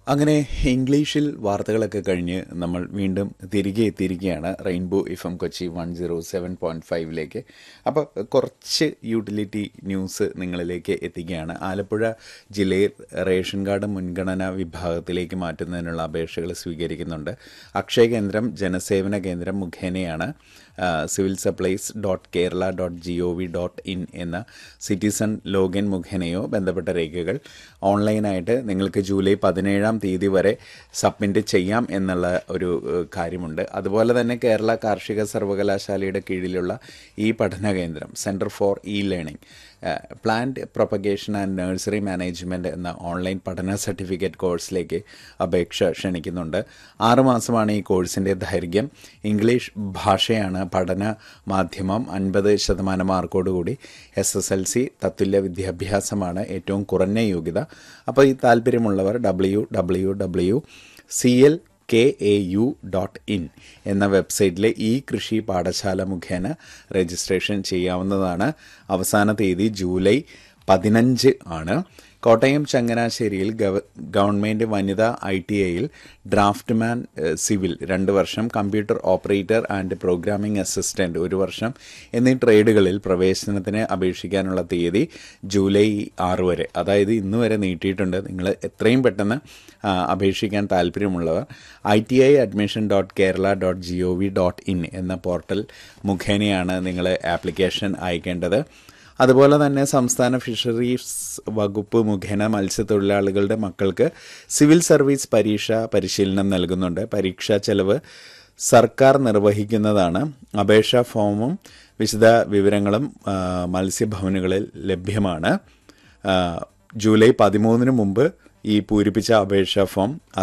അങ്ങനെ ഇംഗ്ലീഷിൽ വാർത്തകളൊക്കെ കഴിഞ്ഞ് നമ്മൾ വീണ്ടും തിരികെ എത്തിയിരിക്കുകയാണ് rainbow F M Kochi one zero seven point ഫൈവിലേക്ക് അപ്പോൾ കുറച്ച് യൂട്ടിലിറ്റി ന്യൂസ് നിങ്ങളിലേക്ക് എത്തിക്കുകയാണ് ആലപ്പുഴ ജില്ലയിൽ റേഷൻ കാർഡ് മുൻഗണനാ വിഭാഗത്തിലേക്ക് മാറ്റുന്നതിനുള്ള അപേക്ഷകൾ സ്വീകരിക്കുന്നുണ്ട് അക്ഷയ കേന്ദ്രം ജനസേവന കേന്ദ്രം മുഖേനയാണ് civil supplies dot Kerala dot G O V dot in എന്ന സിറ്റിസൺ ലോഗിൻ മുഖേനയോ ബന്ധപ്പെട്ട രേഖകൾ ഓൺലൈനായിട്ട് നിങ്ങൾക്ക് ജൂലൈ പതിനേഴാം തീയതി വരെ സബ്മിറ്റ് ചെയ്യാം എന്നുള്ള ഒരു ഏഹ്, കാര്യമുണ്ട് അതുപോലെ തന്നെ കേരള കാർഷിക സർവകലാശാലയുടെ കീഴിലുള്ള ഈ പഠന കേന്ദ്രം centre for e learning plant propagation and nursery management എന്ന ഓൺലൈൻ പഠന സർട്ടിഫിക്കറ്റ് കോഴ്സിലേക്ക് അപേക്ഷ ക്ഷണിക്കുന്നുണ്ട് ആറുമാസമാണ് ഈ കോഴ്സിൻ്റെ ദൈർഘ്യം ഇംഗ്ലീഷ് ഭാഷയാണ് പഠന മാധ്യമം അൻപത് ശതമാനം മാർക്കോടുകൂടി എസ് എസ് എൽ സി തത്തുല്യ വിദ്യാഭ്യാസമാണ് ഏറ്റവും കുറഞ്ഞ യോഗ്യത അപ്പോൾ ഈ താല്പര്യമുള്ളവർ W W W C L K A U dot in എന്ന വെബ്സൈറ്റിലെ ഈ കൃഷി പാഠശാല മുഖേന രജിസ്ട്രേഷൻ ചെയ്യാവുന്നതാണ് അവസാന തീയതി ജൂലൈ പതിനഞ്ച് ആണ് കോട്ടയം ചങ്ങനാശ്ശേരിയിൽ ഗവ ഗവൺമെൻറ് വനിതാ ഐ ടി ഐയിൽ ഡ്രാഫ്റ്റ്മാൻ ഏഹ്, സിവിൽ രണ്ട് വർഷം computer operator and programming assistant ഒരു വർഷം എന്നീ ട്രേഡുകളിൽ പ്രവേശനത്തിന് അപേക്ഷിക്കാനുള്ള തീയതി ജൂലൈ ആറ് വരെ അതായത് ഇന്ന് വരെ നീട്ടിയിട്ടുണ്ട് നിങ്ങൾ എത്രയും പെട്ടെന്ന് ആ, അപേക്ഷിക്കാൻ താല്പര്യമുള്ളവർ I T I admission dot Kerala dot G O V dot in എന്ന പോർട്ടൽ മുഖേനയാണ് നിങ്ങൾ ആപ്ലിക്കേഷൻ അയക്കേണ്ടത് അതുപോലെ തന്നെ സംസ്ഥാന ഫിഷറീസ് വകുപ്പ് മുഖേന മത്സ്യത്തൊഴിലാളികളുടെ മക്കൾക്ക് സിവിൽ സർവീസ് പരീക്ഷ പരിശീലനം നൽകുന്നുണ്ട് പരീക്ഷാ ചെലവ് സർക്കാർ നിർവഹിക്കുന്നതാണ് അപേക്ഷാ ഫോമും വിശദ വിവരങ്ങളും ആ, മത്സ്യഭവനുകളിൽ ലഭ്യമാണ് ആ, ജൂലൈ പതിമൂന്നിന് മുമ്പ് ഈ പൂരിപ്പിച്ച അപേക്ഷാ ഫോം